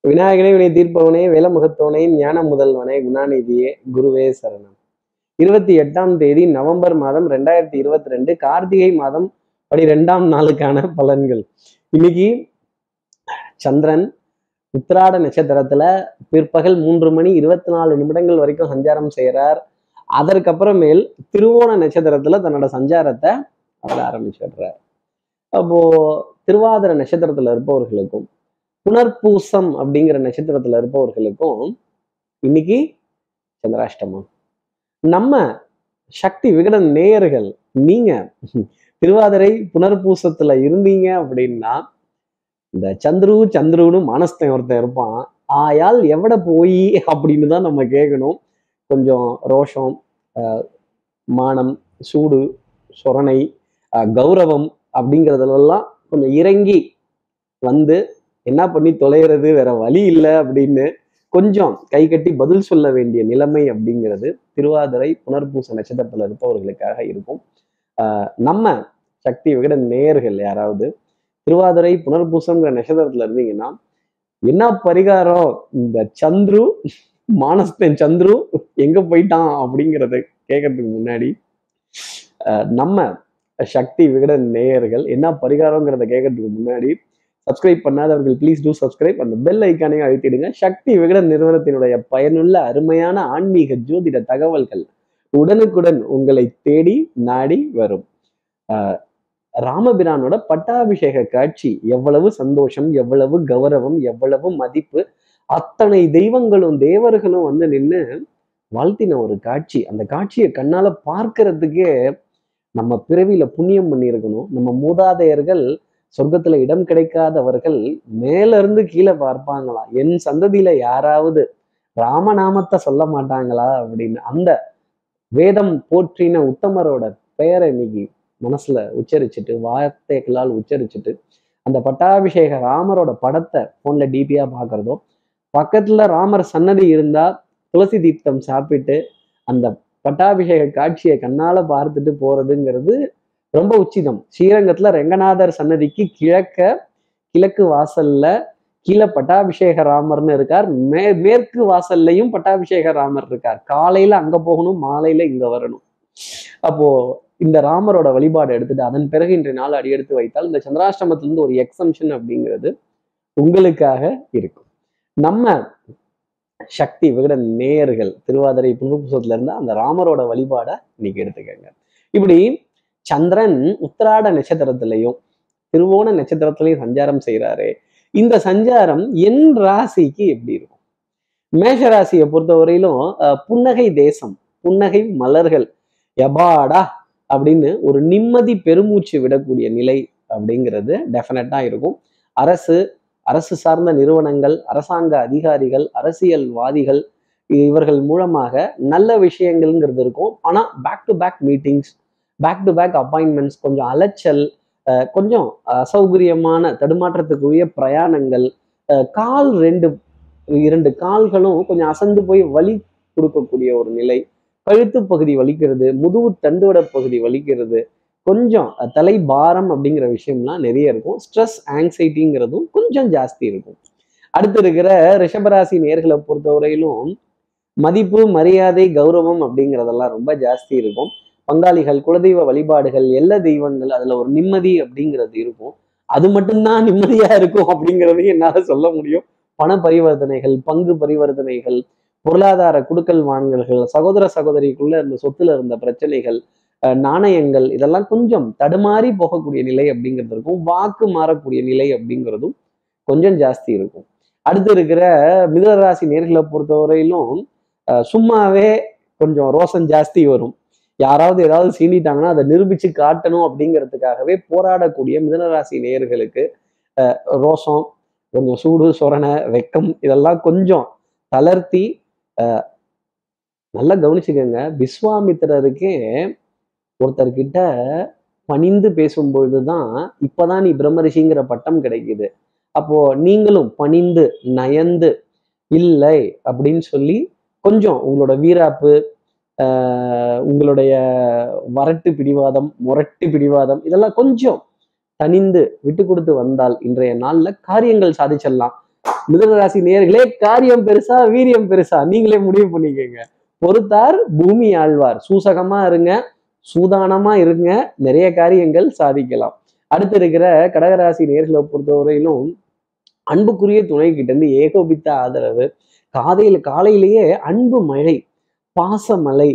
விநாயகனே வினை தீர்ப்பவனே வேலமுகத்தவனே ஞான முதல்வனே குணாநிதியே குருவே சரணம் இருபத்தி எட்டாம் தேதி நவம்பர் மாதம் ரெண்டாயிரத்தி இருபத்தி ரெண்டு கார்த்திகை மாதம் பனிரெண்டாம் நாளுக்கான பலன்கள் இன்னைக்கு சந்திரன் உத்திராட நட்சத்திரத்துல பிற்பகல் மூன்று மணி இருபத்தி நாலு நிமிடங்கள் வரைக்கும் சஞ்சாரம் செய்கிறார் அதற்கப்புறமேல் திருவோண நட்சத்திரத்துல தன்னோட சஞ்சாரத்தை அவர் ஆரம்பிச்சிடுறார் அப்போ திருவாதிர நட்சத்திரத்துல இருப்பவர்களுக்கும் புனர்பூசம் அப்படிங்கிற நட்சத்திரத்துல இருப்பவர்களுக்கும் இன்னைக்கு சந்திராஷ்டமம் நம்ம சக்தி விகடன் நேயர்கள் நீங்க திருவாதிரை புனர்பூசத்துல இருந்தீங்க அப்படின்னா இந்த சந்துரு சந்துருன்னு மானஸ்தன் ஒருத்தன் இருப்பான் ஆயால் எவட போய் அப்படின்னு தான் நம்ம கேட்கணும் கொஞ்சம் ரோஷம் ஆஹ் மானம் சூடு சொரணை ஆஹ் கௌரவம் அப்படிங்கிறதுலெல்லாம் கொஞ்சம் இறங்கி வந்து என்ன பண்ணி தொலைகிறது வேற வழி இல்லை அப்படின்னு கொஞ்சம் கை கட்டி பதில் சொல்ல வேண்டிய நிலைமை அப்படிங்கிறது திருவாதிரை புனர்பூச நட்சத்திரத்துல இருப்பவர்களுக்காக இருக்கும் ஆஹ் நம்ம சக்தி விகட நேயர்கள் யாராவது திருவாதிரை புனர்பூசம்ங்கிற நட்சத்திரத்துல இருந்தீங்கன்னா என்ன பரிகாரம் இந்த சந்துரு மானஸ்தன் சந்துரு எங்க போயிட்டான் அப்படிங்கிறத கேட்கறதுக்கு முன்னாடி ஆஹ் நம்ம சக்தி விகட நேயர்கள் என்ன பரிகாரங்கிறத கேட்கறதுக்கு முன்னாடி சப்ஸ்கிரைப் பண்ணாதவர்கள் ப்ளீஸ் டூ சப்ஸ்கிரைப் அந்த பெல் ஐக்கானையும் அழுத்திடுங்க சக்தி விகடன் நிறுவனத்தினுடைய பயனுள்ள அருமையான ஆன்மீக ஜோதிட தகவல்கள் உடனுக்குடன் உங்களை தேடி நாடி வரும் ஆஹ் ராமபிரானோட பட்டாபிஷேக காட்சி எவ்வளவு சந்தோஷம் எவ்வளவு கௌரவம் எவ்வளவு மதிப்பு அத்தனை தெய்வங்களும் தேவர்களும் வந்து நின்று வாழ்த்தின ஒரு காட்சி அந்த காட்சியை கண்ணால பார்க்கறதுக்கே நம்ம பிறவியில புண்ணியம் பண்ணியிருக்கணும் நம்ம மூதாதையர்கள் சொர்க்கத்துல இடம் கிடைக்காதவர்கள் மேல இருந்து கீழே பார்ப்பாங்களாம் என் சந்ததியில யாராவது ராமநாமத்தை சொல்ல மாட்டாங்களா அப்படின்னு அந்த வேதம் போற்றின உத்தமரோட பெயரை இன்னைக்கு மனசுல உச்சரிச்சுட்டு வார்த்தைகளால் உச்சரிச்சுட்டு அந்த பட்டாபிஷேக ராமரோட படத்தை போன்ல டிபியா பாக்குறதோ பக்கத்துல ராமர் சன்னதி இருந்தா துளசி தீர்த்தம் சாப்பிட்டு அந்த பட்டாபிஷேக காட்சியை கண்ணால பார்த்துட்டு போறதுங்கிறது ரொம்ப உச்சிதம் ஸ்ரீரங்கத்துல ரெங்கநாதர் சன்னதிக்கு கிழக்க கிழக்கு வாசல்ல கீழே பட்டாபிஷேக ராமர்னு இருக்கார் மே மேற்கு வாசல்லையும் பட்டாபிஷேக ராமர் இருக்கார் காலையில அங்க போகணும் மாலையில இங்க வரணும் அப்போ இந்த ராமரோட வழிபாடு எடுத்துட்டு அதன் பிறகு இன்றைய நாள் அடியெடுத்து வைத்தால் இந்த சந்திராஷ்டமத்திலிருந்து ஒரு எக்ஸம்ஷன் அப்படிங்கிறது உங்களுக்காக இருக்கும் நம்ம சக்தி விகட நேயர்கள் திருவாதிரை புனர்பூசத்துல இருந்து அந்த ராமரோட வழிபாடை இன்னைக்கு எடுத்துக்கங்க இப்படி சந்திரன் உத்திராட நட்சத்திரத்திலையும் திருவோண நட்சத்திரத்திலையும் சஞ்சாரம் செய்கிறாரு இந்த சஞ்சாரம் என் ராசிக்கு எப்படி இருக்கும் மேஷ ராசியை பொறுத்தவரையிலும் அஹ், புன்னகை தேசம் புன்னகை மலர்கள் எபாடா அப்படின்னு ஒரு நிம்மதி பெருமூச்சு விடக்கூடிய நிலை அப்படிங்கிறது டெஃபினட்டா இருக்கும் அரசு அரசு சார்ந்த நிறுவனங்கள் அரசாங்க அதிகாரிகள் அரசியல்வாதிகள் இவர்கள் மூலமாக நல்ல விஷயங்கள்ங்கிறது இருக்கும் ஆனால் back to back meetings back to back appointments கொஞ்சம் அலைச்சல் அஹ் கொஞ்சம் அசௌகரியமான தடுமாற்றத்துக்குரிய பிரயாணங்கள் அஹ் கால் ரெண்டு இரண்டு கால்களும் கொஞ்சம் அசந்து போய் வலி கொடுக்கக்கூடிய ஒரு நிலை கழுத்து பகுதி வலிக்கிறது முதுகு தண்டுவட பகுதி வலிக்கிறது கொஞ்சம் அஹ், தலை பாரம் அப்படிங்கிற விஷயம்லாம் நிறைய இருக்கும் ஸ்ட்ரெஸ் ஆங்ஸைட்டிங்கிறதும் கொஞ்சம் ஜாஸ்தி இருக்கும் அடுத்து இருக்கிற ரிஷபராசி நேர்களை பொறுத்தவரையிலும் மதிப்பு மரியாதை கௌரவம் அப்படிங்கிறதெல்லாம் ரொம்ப ஜாஸ்தி இருக்கும் பங்காளிகள் குலதெய்வ வழிபாடுகள் எல்லா தெய்வங்கள் அதுல ஒரு நிம்மதி அப்படிங்கிறது இருக்கும் அது மட்டும்தான் நிம்மதியா இருக்கும் அப்படிங்கிறதையும் என்னால சொல்ல முடியும் பண பரிவர்த்தனைகள் பங்கு பரிவர்த்தனைகள் பொருளாதார குடுக்கல் வாங்கல்கள் சகோதர சகோதரிக்குள்ள இருந்த சொத்துல இருந்த பிரச்சனைகள் அஹ் நாணயங்கள் இதெல்லாம் கொஞ்சம் தடுமாறி போகக்கூடிய நிலை அப்படிங்கிறது இருக்கும் வாக்கு மாறக்கூடிய நிலை அப்படிங்கிறதும் கொஞ்சம் ஜாஸ்தி இருக்கும் அடுத்து இருக்கிற மிதனராசி நேர்களை பொறுத்தவரையிலும் அஹ் சும்மாவே கொஞ்சம் ரோசம் ஜாஸ்தி வரும் யாராவது ஏதாவது சீண்டிட்டாங்கன்னா அதை நிரூபிச்சு காட்டணும் அப்படிங்கிறதுக்காகவே போராடக்கூடிய மிதனராசி நேயர்களுக்கு அஹ், ரோசம் கொஞ்சம் சூடு சொரணை வெக்கம் இதெல்லாம் கொஞ்சம் தளர்த்தி அஹ், நல்லா கவனிச்சுக்கோங்க விஸ்வாமித்திரருக்கே ஒருத்தர்கிட்ட பணிந்து பேசும்பொழுது தான் இப்பதான் நீ பிரம்மரிஷிங்கிற பட்டம் கிடைக்குது அப்போ நீங்களும் பணிந்து நயந்து இல்லை அப்படின்னு சொல்லி கொஞ்சம் உங்களோட வீராப்பு ஆஹ் உங்களுடைய வரட்டு பிடிவாதம் முரட்டு பிடிவாதம் இதெல்லாம் கொஞ்சம் தனிந்து விட்டு கொடுத்து வந்தால் இன்றைய நாள்ல காரியங்கள் சாதிச்சிடலாம் மிதுன ராசி நேர்களே காரியம் பெருசா வீரியம் பெருசா நீங்களே முடிவு பண்ணிக்கோங்க பொறுத்தார் பூமி ஆழ்வார் சூசகமா இருங்க சூதானமா இருங்க நிறைய காரியங்கள் சாதிக்கலாம் அடுத்து இருக்கிற கடகராசி நேர்களை பொறுத்தவரையிலும் அன்புக்குரிய துணை கிட்ட இருந்து ஏகோபித்த ஆதரவு காதையில காலையிலேயே அன்பு மழை பாச மழை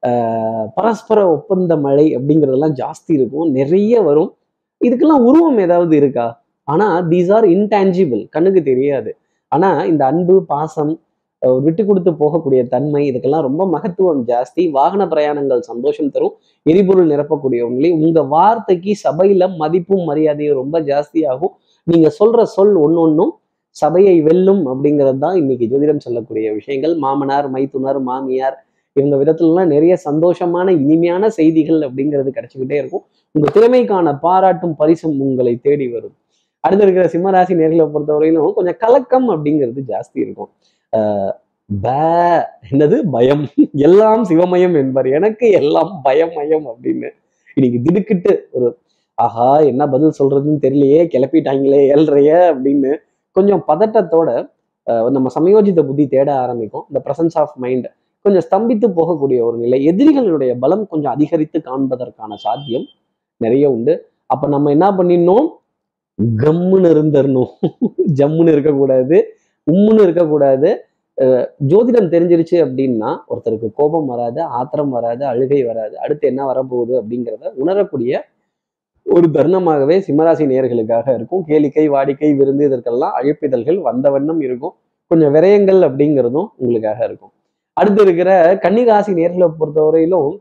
ஆஹ் பரஸ்பர ஒப்பந்த மழை அப்படிங்கிறதெல்லாம் ஜாஸ்தி இருக்கும் நிறைய வரும் இதுக்கெல்லாம் உருவம் ஏதாவது இருக்கா ஆனா தீஸ் ஆர் இன்டான்ஜிபிள் கண்ணுக்கு தெரியாது ஆனா இந்த அன்பு பாசம் அஹ் விட்டு கொடுத்து போகக்கூடிய தன்மை இதுக்கெல்லாம் ரொம்ப மகத்துவம் ஜாஸ்தி வாகன பிரயாணங்கள் சந்தோஷம் தரும் எரிபொருள் நிரப்பக்கூடிய ஒன்றிலே உங்க வார்த்தைக்கு சபையில மதிப்பும் மரியாதையும் ரொம்ப ஜாஸ்தி ஆகும் நீங்க சொல்ற சொல் ஒன்னொன்னும் சபையை வெல்லும் அப்படிங்கிறது தான் இன்னைக்கு ஜோதிடம் சொல்லக்கூடிய விஷயங்கள் மாமனார் மைத்துனர் மாமியார் இவங்க விதத்துலலாம் நிறைய சந்தோஷமான இனிமையான செய்திகள் அப்படிங்கிறது கிடைச்சிக்கிட்டே இருக்கும் உங்க திறமைக்கான பாராட்டும் பரிசும் உங்களை தேடி வரும் அடுத்து இருக்கிற சிம்மராசி நேர்களை பொறுத்தவரையிலும் கொஞ்சம் கலக்கம் அப்படிங்கிறது ஜாஸ்தி இருக்கும் ஆஹ் ப என்னது பயம் எல்லாம் சிவமயம் என்பார் எனக்கு எல்லாம் பயமயம் அப்படின்னு இன்னைக்கு திடுக்கிட்டு ஒரு ஆஹா என்ன பதில் சொல்றதுன்னு தெரியலையே கிளப்பிட்டாங்களே ஏழ்றைய அப்படின்னு கொஞ்சம் பதட்டத்தோட ஆஹ் நம்ம சமயோஜித புத்தி தேட ஆரம்பிக்கும் இந்த பிரசன்ஸ் ஆஃப் மைண்ட் கொஞ்சம் ஸ்தம்பித்து போகக்கூடிய ஒரு நிலை எதிரிகளுடைய பலம் கொஞ்சம் அதிகரித்து காண்பதற்கான சாத்தியம் நிறைய உண்டு அப்ப நம்ம என்ன பண்ணிடணும் கம்முன்னு இருந்துடணும் ஜம்முன்னு இருக்கக்கூடாது உம்முன்னு இருக்கக்கூடாது அஹ் ஜோதிடம் தெரிஞ்சிருச்சு அப்படின்னா ஒருத்தருக்கு கோபம் வராது ஆத்திரம் வராது அழுகை வராது அடுத்து என்ன வரப்போகுது அப்படிங்கிறத உணரக்கூடிய ஒரு தருணமாகவே சிம்மராசி நேயர்களுக்காக இருக்கும் கேளிக்கை வாடிக்கை விருந்து இதற்கெல்லாம் அழைப்பிதழ்கள் வந்த வண்ணம் இருக்கும் கொஞ்சம் விரயங்கள் அப்படிங்கிறதும் உங்களுக்காக இருக்கும் அடுத்து இருக்கிற கன்னிராசி நேர்களை பொறுத்தவரையிலும்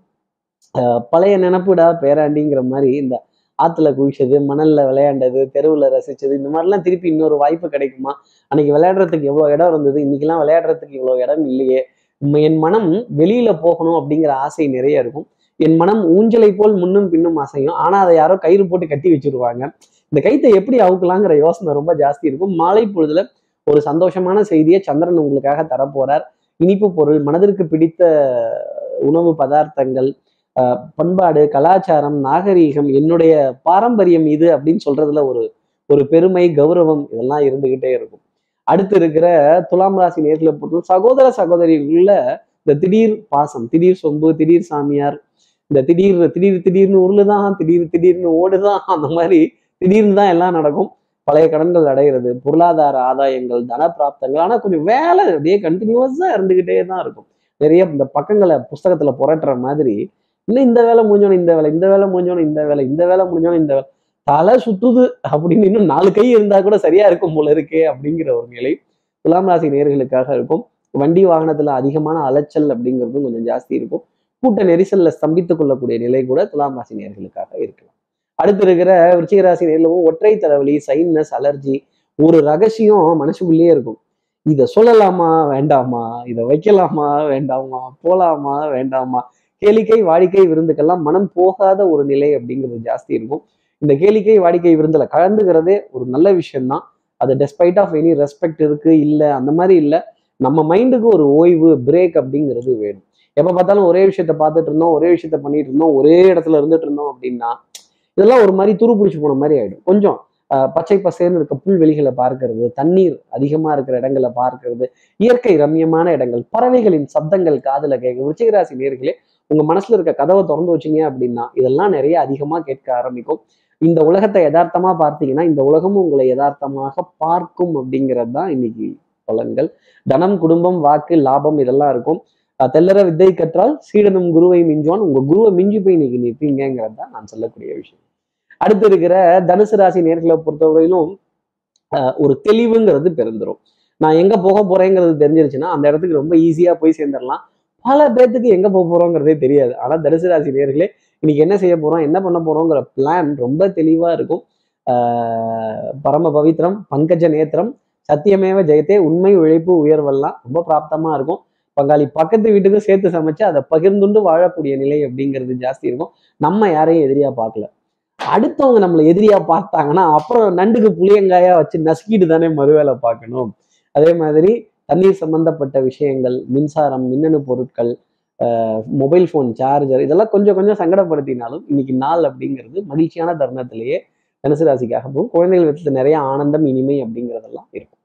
அஹ் பழைய நினப்புடா பேராண்டிங்கிற மாதிரி இந்த ஆத்துல குளிச்சது மணல்ல விளையாண்டது தெருவுல ரசிச்சது இந்த மாதிரிலாம் திருப்பி இன்னொரு வாய்ப்பு கிடைக்குமா அன்னைக்கு விளையாடுறதுக்கு எவ்வளவு இடம் இருந்தது இன்னைக்கெல்லாம் விளையாடுறதுக்கு இவ்வளவு இடம் இல்லையே உம் என் மனம் வெளியில போகணும் அப்படிங்கிற ஆசை நிறைய இருக்கும் என் மனம் ஊஞ்சலை போல் முன்னும் பின்னும் அசையும் ஆனா அதை யாரோ கயிறு போட்டு கட்டி வச்சிருவாங்க இந்த கைத்தை எப்படி அவுக்கலாங்கிற யோசனை ரொம்ப ஜாஸ்தி இருக்கும் மாலை பொழுதுல ஒரு சந்தோஷமான செய்தியை சந்திரன் உங்களுக்காக தரப்போறார் இனிப்பு பொருள் மனதிற்கு பிடித்த உணவு பதார்த்தங்கள் ஆஹ் பண்பாடு கலாச்சாரம் நாகரீகம் என்னுடைய பாரம்பரியம் இது அப்படின்னு சொல்றதுல ஒரு ஒரு பெருமை கௌரவம் இதெல்லாம் இருந்துகிட்டே இருக்கும் அடுத்து இருக்கிற துலாம் ராசி நேர்களை பொறுத்தவரை சகோதர சகோதரிகளுள்ள இந்த திடீர் பாசம் திடீர் சொம்பு திடீர் சாமியார் இந்த திடீர் திடீர் திடீர்னு உருளுதான் திடீர் திடீர்னு ஓடுதான் அந்த மாதிரி திடீர்னு தான் எல்லாம் நடக்கும் பழைய கடன்கள் அடைகிறது பொருளாதார ஆதாயங்கள் தன பிராப்தங்கள் ஆனா கொஞ்சம் வேலை அப்படியே கண்டினியூஸா இருந்துகிட்டே தான் இருக்கும் நிறைய இந்த பக்கங்களை புஸ்தகத்துல புரட்டுற மாதிரி இன்னும் இந்த வேலை முடிஞ்சோன்னு இந்த வேலை இந்த வேலை முடிஞ்சோன்னு இந்த வேலை இந்த வேலை முடிஞ்சோன்னு இந்த வேலை தலை சுத்துது அப்படின்னு இன்னும் நாலு கை இருந்தா கூட சரியா இருக்கும் போல இருக்கே அப்படிங்கிற ஒரு நிலை துலாம் ராசி நேர்களுக்காக இருக்கும் வண்டி வாகனத்துல அதிகமான அலைச்சல் அப்படிங்கிறதும் கொஞ்சம் ஜாஸ்தி இருக்கும் கூட்ட நெரிசல்ல ஸ்தம்பித்துக் கொள்ளக்கூடிய நிலை கூட துலாம் ராசி நேர்களுக்காக இருக்கலாம் அடுத்து இருக்கிற விருச்சிக ராசி நேர்களும் ஒற்றை தலைவலி சைனஸ் அலர்ஜி ஒரு ரகசியம் மனசுக்குள்ளேயே இருக்கும் இதை சொல்லலாமா வேண்டாமா இதை வைக்கலாமா வேண்டாமா போலாமா வேண்டாமா கேளிக்கை வாடிக்கை விருந்துக்கெல்லாம் மனம் போகாத ஒரு நிலை அப்படிங்கிறது ஜாஸ்தி இருக்கும் இந்த கேளிக்கை வாடிக்கை விருந்துல கலந்துக்கிறதே ஒரு நல்ல விஷயம்தான் அது டெஸ்பைட் ஆஃப் எனி ரெஸ்பெக்ட் இருக்கு இல்லை அந்த மாதிரி இல்லை நம்ம மைண்டுக்கு ஒரு ஓய்வு பிரேக் அப்படிங்கிறது வேணும் எப்போ பார்த்தாலும் ஒரே விஷயத்த பார்த்துட்டு இருந்தோம் ஒரே விஷயத்த பண்ணிட்டு இருந்தோம் ஒரே இடத்துல இருந்துட்டு இருந்தோம் அப்படின்னா இதெல்லாம் ஒரு மாதிரி துரு பிடிச்சி போன மாதிரி ஆயிடும் கொஞ்சம் ஆஹ், பச்சை பசேர்னு இருக்க புல்வெளிகளை பார்க்கிறது தண்ணீர் அதிகமா இருக்கிற இடங்களை பார்க்கிறது இயற்கை ரம்யமான இடங்கள் பறவைகளின் சப்தங்கள் காதுல கேட்கும் விருச்சிகராசி நேர்களே உங்க மனசுல இருக்க கதவை திறந்து வச்சீங்க அப்படின்னா இதெல்லாம் நிறைய அதிகமா கேட்க ஆரம்பிக்கும் இந்த உலகத்தை யதார்த்தமா பார்த்தீங்கன்னா இந்த உலகமும் உங்களை யதார்த்தமாக பார்க்கும் அப்படிங்கிறது தான் இன்னைக்கு பலன்கள் தனம் குடும்பம் வாக்கு லாபம் இதெல்லாம் இருக்கும் அஹ் தெல்லற வித்தை கற்றால் சீடனும் குருவை மிஞ்சுவான் உங்க குருவை மிஞ்சி போய் இன்னைக்கு நிற்பீங்கிறது தான் நான் சொல்லக்கூடிய விஷயம் அடுத்து இருக்கிற தனுசு ராசி நேர்களை பொறுத்தவரையிலும் அஹ் ஒரு தெளிவுங்கிறது பிறந்துரும் நான் எங்க போக போறேங்கிறது தெரிஞ்சிருச்சுன்னா அந்த இடத்துக்கு ரொம்ப ஈஸியா போய் சேர்ந்துடலாம் பல பேர்த்துக்கு எங்க போக போறோங்கிறதே தெரியாது ஆனா தனுசு ராசி நேர்களே இன்னைக்கு என்ன செய்ய போறோம் என்ன பண்ண போறோங்கிற பிளான் ரொம்ப தெளிவா இருக்கும் ஆஹ் பரம பவித்ரம் பங்கஜ நேத்திரம் சத்தியமேவ ஜெயத்தே உண்மை உழைப்பு உயர்வெல்லாம் ரொம்ப பிராப்தமா இருக்கும் பங்காளி பக்கத்து வீட்டுக்கும் சேர்த்து சமைச்சு அதை பகிர்ந்துண்டு வாழக்கூடிய நிலை அப்படிங்கிறது ஜாஸ்தி இருக்கும் நம்ம யாரையும் எதிரியா பார்க்கல அடுத்தவங்க நம்மளை எதிரியா பார்த்தாங்கன்னா அப்புறம் நண்டுக்கு புளியங்காயா வச்சு நசுக்கிட்டு தானே மறுவேலை பார்க்கணும் அதே மாதிரி தண்ணீர் சம்பந்தப்பட்ட விஷயங்கள் மின்சாரம் மின்னணு பொருட்கள் மொபைல் ஃபோன் சார்ஜர் இதெல்லாம் கொஞ்சம் கொஞ்சம் சங்கடப்படுத்தினாலும் இன்னைக்கு நாள் அப்படிங்கிறது மகிழ்ச்சியான தருணத்திலேயே தனுசு ராசிக்காக போகும் குழந்தைகள் விதத்துல நிறைய ஆனந்தம் இனிமை அப்படிங்கிறதெல்லாம் இருக்கும்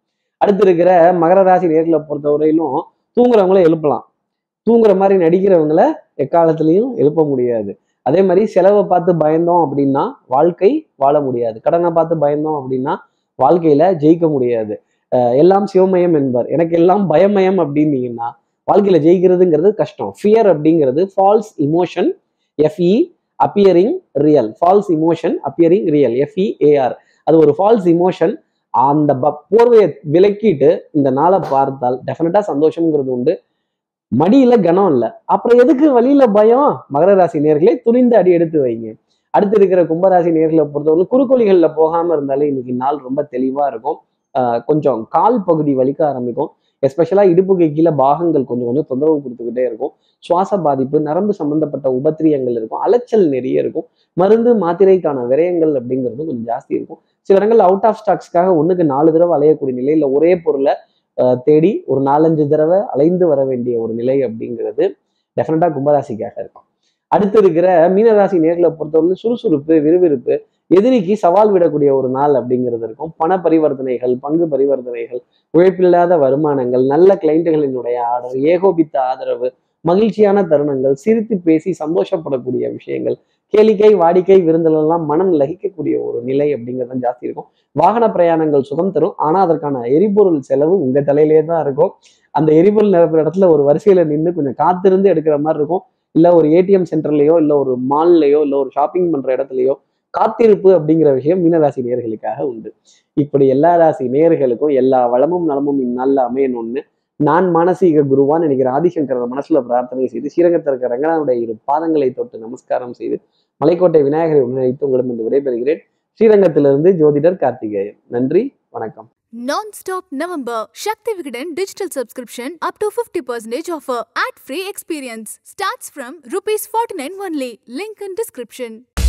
அடுத்து இருக்கிற மகர ராசி நேர்களை பொறுத்தவரையிலும் தூங்குறவங்கள எழுப்பலாம் தூங்குற மாதிரி நடிக்கிறவங்கள எக்காலத்திலையும் எழுப்ப முடியாது அதே மாதிரி செலவை பார்த்து பயந்தோம் அப்படின்னா வாழ்க்கை வாழ முடியாது கடனை பார்த்து பயந்தோம் அப்படின்னா வாழ்க்கையில ஜெயிக்க முடியாது அஹ் எல்லாம் சிவமயம் என்பார் எனக்கு எல்லாம் பயமயம் அப்படின்னீங்கன்னா வாழ்க்கையில ஜெயிக்கிறதுங்கிறது கஷ்டம் ஃபியர் அப்படிங்கிறது false emotion F E appearing real false emotion appearing real F E A R அது ஒரு ஃபால்ஸ் இமோஷன் அந்த ப- போர்வையை விலக்கிட்டு இந்த நாளை பார்த்தால் டெஃபினட்டா சந்தோஷம்ங்கிறது உண்டு மடியில கனம் இல்லை அப்புறம் எதுக்கு வழியில பயம் மகர ராசி நேர்களே துணிந்து அடி எடுத்து வைங்க அடுத்து இருக்கிற கும்பராசி நேர்களை பொறுத்தவரை குறுக்கோழிகள்ல போகாம இருந்தாலே இன்னைக்கு நாள் ரொம்ப தெளிவா இருக்கும் ஆஹ் கொஞ்சம் கால் பகுதி வலிக்க ஆரம்பிக்கும் எஸ்பெஷலா இடுப்புக்கு கீழே பாகங்கள் கொஞ்சம் கொஞ்சம் தொந்தரவு கொடுத்துக்கிட்டே இருக்கும் சுவாச பாதிப்பு நரம்பு சம்பந்தப்பட்ட உபத்திரியங்கள் இருக்கும் அலைச்சல் நிறைய இருக்கும் மருந்து மாத்திரைக்கான விரயங்கள் அப்படிங்கிறது கொஞ்சம் ஜாஸ்தி இருக்கும் சில இடங்கள்ல அவுட் ஆஃப் ஸ்டாக்ஸ்க்காக ஒண்ணுக்கு நாலு தடவை அலையக்கூடிய நிலையில ஒரே பொருளை ஆஹ் தேடி ஒரு நாலஞ்சு தடவை அலைந்து வர வேண்டிய ஒரு நிலை அப்படிங்கிறது டெஃபினட்டா கும்பராசிக்காக இருக்கும் அடுத்து இருக்கிற மீனராசி நேர்களை பொறுத்தவரை சுறுசுறுப்பு விறுவிறுப்பு எதிரிக்கு சவால் விடக்கூடிய ஒரு நாள் அப்படிங்கிறது இருக்கும் பண பரிவர்த்தனைகள் பங்கு பரிவர்த்தனைகள் உழைப்பில்லாத வருமானங்கள் நல்ல கிளைண்ட்டுகளினுடைய ஆர்டர் ஏகோபித்த ஆதரவு மகிழ்ச்சியான தருணங்கள் சிரித்து பேசி சந்தோஷப்படக்கூடிய விஷயங்கள் கேளிக்கை வாடிக்கை விருந்தலெல்லாம் மனம் லகிக்கக்கூடிய ஒரு நிலை அப்படிங்கிறது ஜாஸ்தி இருக்கும் வாகன பிரயாணங்கள் சுகம் தரும் ஆனா அதற்கான எரிபொருள் செலவு உங்க தலையிலே தான் இருக்கும் அந்த எரிபொருள் நிரப்புற இடத்துல ஒரு வரிசையில நின்று கொஞ்சம் காத்திருந்து எடுக்கிற மாதிரி இருக்கும் இல்ல ஒரு ஏடிஎம் சென்டர்லயோ இல்ல ஒரு மால்லையோ இல்ல ஒரு ஷாப்பிங் பண்ற இடத்துலயோ காத்திருப்பு அப்படிங்கிற விஷயம் மீனராசி நேர்களுக்காக உண்டு இப்படி எல்லா ராசி நேர்களுக்கும் எல்லா வளமும் நலமும் இந்நாளில் அமையணும்னு நான் மானசீக குருவான் நினைக்கிற ஆதிசங்கர மனசுல பிரார்த்தனை செய்து ஸ்ரீரங்கத்தில் இருக்கிற ரங்கனாவுடைய இரு பாதங்களை தொட்டு நமஸ்காரம் செய்து மலைக்கோட்டை விநாயகரை உணர்த்து உங்களிடம் இருந்து விடைபெறுகிறேன் ஸ்ரீரங்கத்திலிருந்து ஜோதிடர் கார்த்திகேயன் நன்றி வணக்கம் Non-stop November. Shakti Vigadan digital subscription up to 50% offer. Ad-free experience. Starts from rupees 49 only. Link in description.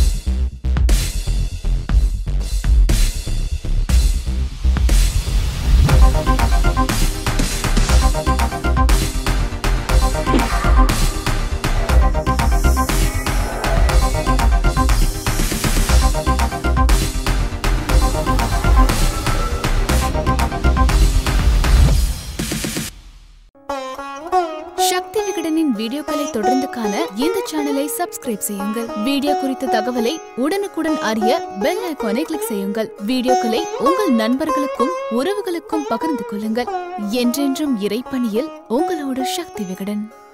சக்தி விகடனின் வீடியோக்களை தொடர்ந்து காண இந்த சேனலை சப்ஸ்கிரைப் செய்யுங்கள் வீடியோ குறித்த தகவலை உடனுக்குடன் அறிய பெல் ஐகானை கிளிக் செய்யுங்கள் வீடியோக்களை உங்கள் நண்பர்களுக்கும் உறவுகளுக்கும் பகிர்ந்து கொள்ளுங்கள் என்றென்றும் இறைப்பணியில் உங்களோடு சக்தி விகடன்